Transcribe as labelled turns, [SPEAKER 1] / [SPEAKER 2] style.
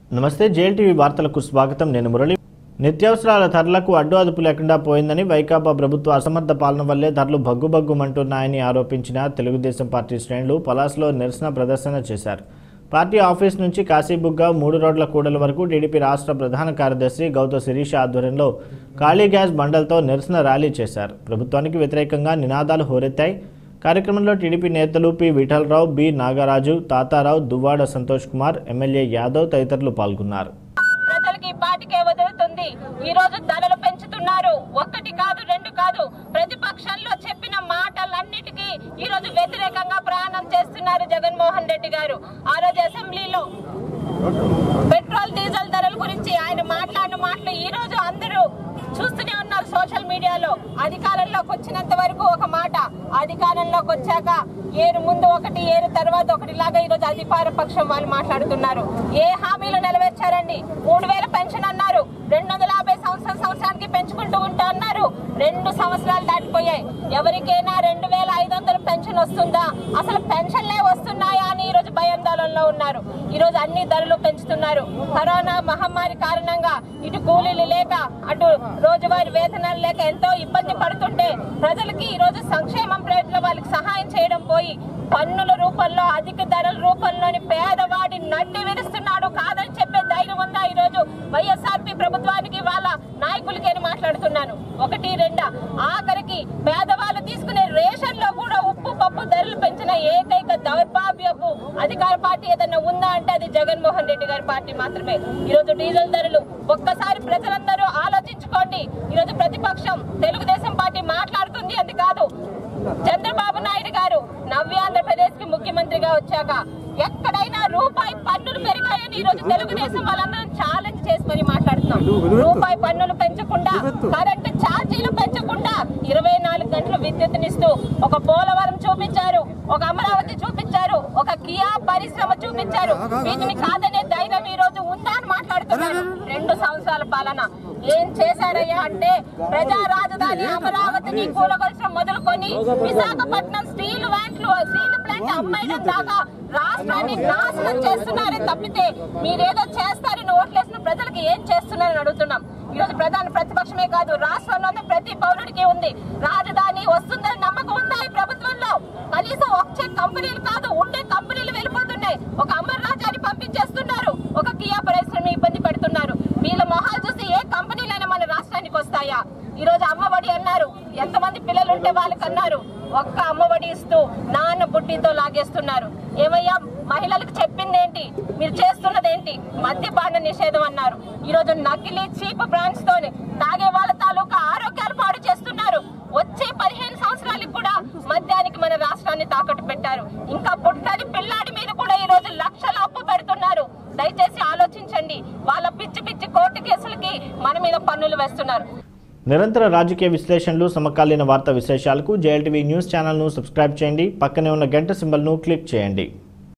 [SPEAKER 1] నమస్తే జేఎల్టీవీ వార్తలకు స్వాగతం నేను మురళి నిత్యావసరాల ధరలకు అడ్డు అదుపు లేకుండా పోయిందని వైకాపా ప్రభుత్వ అసమర్థ పాలన వల్లే ధరలు భగ్గుభగ్గుమంటున్నాయని ఆరోపించిన తెలుగుదేశం పార్టీ శ్రేణులు పలాస్లో నిరసన ప్రదర్శన చేశారు పార్టీ ఆఫీస్ నుంచి కాశీబుగ్గ మూడు రోడ్ల కూడల వరకు టీడీపీ రాష్ట్ర ప్రధాన కార్యదర్శి గౌత శిరీష ఆధ్వర్యంలో ఖాళీ గ్యాస్ బండలతో నిరసన ర్యాలీ చేశారు ప్రభుత్వానికి వ్యతిరేకంగా నినాదాలు హోరెత్తాయి కార్యక్రమంలో టీడీపీ నేతలు P Vithalarao B Nagaraju Tatarao Duvvada Santosh Kumar MLA Yadav తదితరులు పాల్గొన్నారు
[SPEAKER 2] ప్రజలకి పాటికే వదులుతుంది ఈ రోజు ధరలు పెంచుతున్నారు ఒక్కటి కాదు రెండు కాదు ప్రతిపక్షంలో చెప్పిన మాటలన్నిటికీ ఈ రోజు వ్యతిరేకంగా ప్రయాణం చేస్తున్నారు జగన్మోహన్ రెడ్డి గారు ఆ రోజు అసెంబ్లీలో పెట్రోల్ డీజిల్ ధరల గురించి ఆయన మాట్లాడిన మాటలు ఈ రోజు అందరూ చూస్తూనే ఉన్నారు సోషల్ మీడియాలో అధికారంలోకి వచ్చినంత వరకు ఒక మాట అధికారంలోకి వచ్చాక ఏరు ముందు ఒకటి ఏరు తర్వాత ఒకటి లాగా ఈ రోజు అధికార పక్షం వాళ్ళు మాట్లాడుతున్నారు ఏ హామీలు నెరవేర్చారండి మూడు వేల పెన్షన్ అన్నారు రెండు వందల యాభై సంవత్సరం సంవత్సరానికి పెంచుకుంటూ ఉంటా అన్నారు రెండు సంవత్సరాలు దాటిపోయాయి ఎవరికైనా రెండు వేల ఐదు వందల పెన్షన్ వస్తుందా అసలు పెన్షన్లే వస్తున్నాయా అని ఈ రోజు భయాందోళనలో ఉన్నారు ఈ రోజు అన్ని ధరలు పెంచుతున్నారు కరోనా మహమ్మారి కారణంగా ఇటు కూలీలు లేక అటు రోజువారీ వేతనాలు లేక ఎంతో ఇబ్బంది పడుతుంటే ప్రజలకి ఈ రోజు సంక్షేమం ప్రయత్నంలో వాళ్ళకి సహాయం చేయడం పోయి పన్నుల రూపంలో అధిక ధరల రూపంలోని పేదవాడి నడ్డి విరుస్తున్నాడు కాదని చెప్పే ధైర్యం ఉందా ఈ రోజు వైఎస్ఆర్పి ప్రభుత్వానికి వాళ్ళ నాయకులకి అని మాట్లాడుతున్నాను ఒకటి రెండా ఆఖరికి పేదవాళ్ళు తీసుకునే రేషన్ లో కూడా ఉప్పు పప్పు ధరలు పెంచిన ఏకైక దౌర్భాగ్యపు అధికార పార్టీ ఏదన్నా ఉందా అంటే అది జగన్మోహన్ రెడ్డి గారి పార్టీ మాత్రమే ఈ రోజు డీజిల్ ధరలు ఒక్కసారి ప్రజలందరూ ఆలోచించుకోండి ఈ రోజు ప్రతిపక్షం తెలుగుదేశం పార్టీ మాట్లాడుతుంది అది కాదు చంద్రబాబు నాయుడు గారు నవ్య ఆంధ్రప్రదేశ్ కి ముఖ్యమంత్రిగా వచ్చాక ఎక్కడైనా రూపాయి పన్నులు పెరిగాయని ఈ రోజు తెలుగుదేశం వాళ్ళందరం ఛాలెంజ్ చేసి మరి మాట్లాడుతున్నాం రూపాయి పన్నులు పెంచకుండా కరెంటు ఛార్జీలు పెంచకుండా ఇరవై నాలుగు గంటలు విద్యుత్నిస్తూ ఒక పోలవరం చూపించారు ఒక అమరావతి చూపించారు ఒక కియా పరిశ్రమ చూపించారు వీటిని కాదనే ధైర్యం ఈ రోజు ఉందా అని మాట్లాడుతున్నారు రెండు సంవత్సరాల పాలన ఏం చేశారయ్యా అంటే ప్రజా రాజధాని అమరావతిని కూలగొల్చడం మొదలుకొని విశాఖపట్నం స్టీల్ ప్లాంట్లు స్టీల్ ప్లాంట్ అమ్మాయిడం దాకా రాష్ట్రాన్ని నాశనం చేస్తున్నారే తప్పితే మీరేదో చేస్తారని ఓట్లేసిన ప్రజలకు ఏం చేస్తున్నారని అడుగుతున్నాం ఈ రోజు ప్రధాన ప్రతిపక్షమే కాదు రాష్ట్రంలోనే ప్రతి పౌరుడికి ఉంది రాజధాని వస్తుందని నమ్మకం ఉందా ఈ ప్రభుత్వంలో కనీసం వచ్చే కంపెనీలు కాదు ఉండే కంపెనీలు వెళ్ళిపోతున్నాయి ఒక అమర్ రాజాని పంపించేస్తున్నారు ఒక కియా పరిశ్రమ ఇబ్బంది పెడుతున్నారు వీళ్ళ మొహాలు చూసి ఏ కంపెనీలైనా మన రాష్ట్రానికి వస్తాయా ఈ రోజు అమ్మఒడి అన్నారు ఎంతమంది పిల్లలు ఉంటే వాళ్ళకి అన్నారు ఒక్క అమ్మఒడి ఇస్తూ నాన్న బుడ్డితో లాగేస్తున్నారు ఏమయ్యా మహిళలకు చెప్పిందేంటి మీరు చేస్తున్నదేంటి మద్యపాన నిషేధం అన్నారు ఈ రోజు నకిలీ చీప్ బ్రాండ్స్ తోని తాగే వాళ్ళ తాలూకా ఆరోగ్యాలు పాడు చేస్తున్నారు వచ్చే పదిహేను సంవత్సరాలకు కూడా మద్యానికి మన రాష్ట్రాన్ని తాకట్టు పెట్టారు ఇంకా పుట్టని పిల్లాడి మీద కూడా ఈ రోజు లక్షల అప్పు పెడుతున్నారు దయచేసి ఆలోచించండి వాళ్ళ పిచ్చి పిచ్చి కోర్టు కేసులకి మన మీద పన్నులు వేస్తున్నారు
[SPEAKER 1] నిరంతర రాజకీయ విశ్లేషణలు సమకాలీన వార్తా విశేషాలకు జేఎల్టీవీ న్యూస్ ఛానల్ను సబ్స్క్రైబ్ చేయండి పక్కనే ఉన్న గంట సింబల్ను క్లిక్ చేయండి